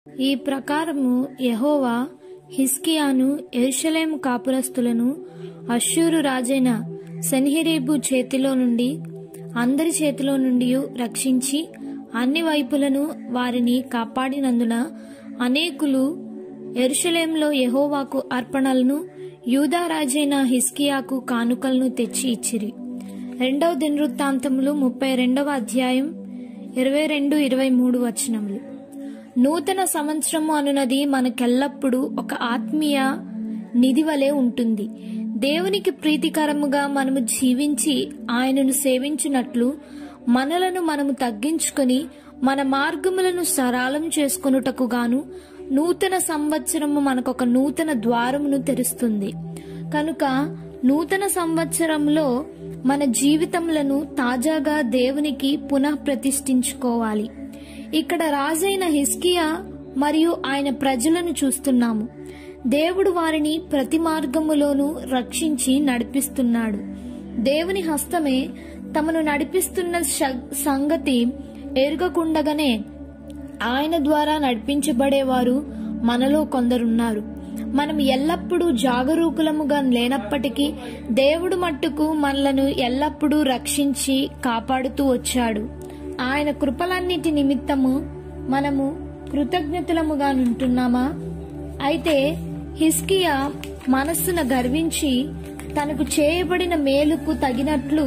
ఈ ప్రకారము యెహోవా హిస్కియాను ఎరుషలేము కాపురస్తులను అశ్షూరు రాజైన సెన్హెరీబు చేతిలో నుండి అందరి చేతిలో నుండి రక్షించి అన్ని వైపులను వారిని కాపాడినందున అనేకులు ఎరుషలేంలో యెహోవాకు అర్పణలను యూదా రాజైన హిస్కియాకు కానుకలను తెచ్చి ఇచ్చిరి రెండవ దినవృత్తాంతములు ముప్పై రెండవ అధ్యాయం ఇరవై రెండు ఇరవై మూడు వచనములు నూతన సంవత్సరము అనునది మనకెల్లప్పుడూ ఒక ఆత్మీయ నిధి వలె ఉంటుంది దేవునికి ప్రీతికరముగా మనము జీవించి ఆయనను సేవించినట్లు మనలను మనము తగ్గించుకొని మన మార్గములను సరళం చేసుకొనుటకు గాను నూతన సంవత్సరము మనకొక నూతన ద్వారమును తెరుస్తుంది కనుక నూతన సంవత్సరంలో మన జీవితములను తాజాగా దేవునికి పునః ప్రతిష్ఠించుకోవాలి ఇక్కడ రాజైన హిస్కియా మరియు ఆయన ప్రజలను చూస్తున్నాము దేవుడు వారిని ప్రతి మార్గములోనూ రక్షించి నడిపిస్తున్నాడు దేవుని హస్తమే తమను నడిపిస్తున్న శ- సంగతి ఎరుగకుండగానే ఆయన ద్వారా నడిపించబడేవారు మనలో కొందరున్నారు మనం ఎల్లప్పుడూ జాగరూకులముగా లేనప్పటికీ దేవుడు మట్టుకు మనలను ఎల్లప్పుడూ రక్షించి కాపాడుతూ వచ్చాడు ఆయన కృపలన్నిటి నిమిత్తము మనము కృతజ్ఞతలముగా నుంటున్నామా అయితే హిస్కియా మనస్సున గర్వించి తనకు చేయబడిన మేలుకు తగినట్లు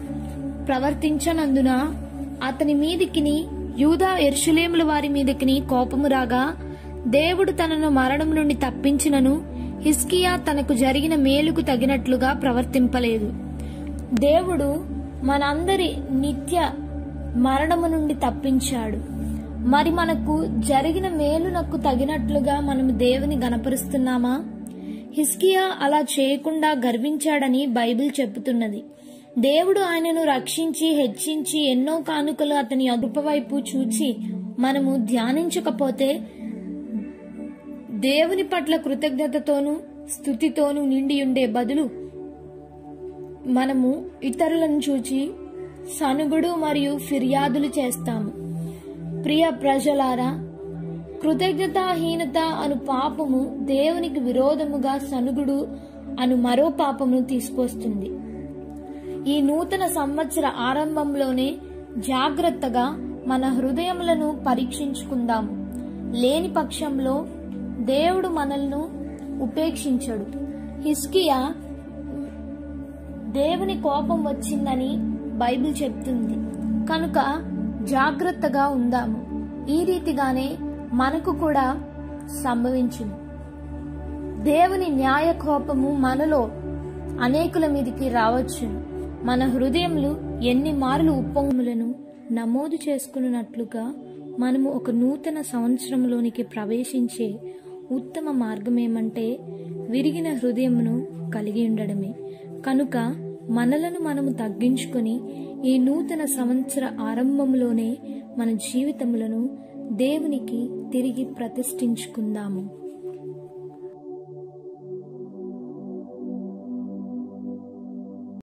ప్రవర్తించనందున అతని మీదికిని యూదా ఎర్షులేముల వారి మీదికిని కోపము రాగా దేవుడు తనను మరణం నుండి తప్పించినను హిస్కియా తనకు జరిగిన మేలుకు తగినట్లుగా ప్రవర్తింపలేదు దేవుడు మనందరి నిత్య మరణము నుండి తప్పించాడు మరి మనకు జరిగిన మేలునకు తగినట్లుగా మనము దేవుని గనపరుస్తున్నామా హిస్కియా అలా చేయకుండా గర్వించాడని బైబిల్ చెబుతున్నది దేవుడు ఆయనను రక్షించి హెచ్చించి ఎన్నో కానుకలు అతని అదుపు వైపు చూచి మనము ధ్యానించకపోతే దేవుని పట్ల కృతజ్ఞతతోనూ స్థుతితోనూ నిండి ఉండే బదులు మనము ఇతరులను చూచి సనుగుడు మరియు ఫిర్యాదులు చేస్తాము ప్రియ ప్రజలారా కృతజ్ఞతాహీనత అను పాపము దేవునికి విరోధముగా సనుగుడు అను మరో పాపమును తీసుకొస్తుంది ఈ నూతన సంవత్సర ఆరంభంలోనే జాగ్రత్తగా మన హృదయములను పరీక్షించుకుందాము లేని పక్షంలో దేవుడు మనల్ని ఉపేక్షించడు హిస్కియా దేవుని కోపం వచ్చిందని బైబిల్ చెప్తుంది కనుక జాగ్రత్తగా ఉందాము ఈ రీతిగానే మనకు కూడా సంభవించింది దేవుని న్యాయ కోపము మనలో అనేకుల మీదికి రావచ్చు మన హృదయములు ఎన్ని మార్లు ఉప్పొంగులను నమోదు చేసుకున్నట్లుగా మనము ఒక నూతన సంవత్సరంలోనికి ప్రవేశించే ఉత్తమ మార్గమేమంటే విరిగిన హృదయమును కలిగి ఉండడమే కనుక మనలను మనము తగ్గించుకొని ఈ నూతన సంవత్సర ఆరంభంలోనే మన జీవితములను దేవునికి తిరిగి ప్రతిష్ఠించుకుందాము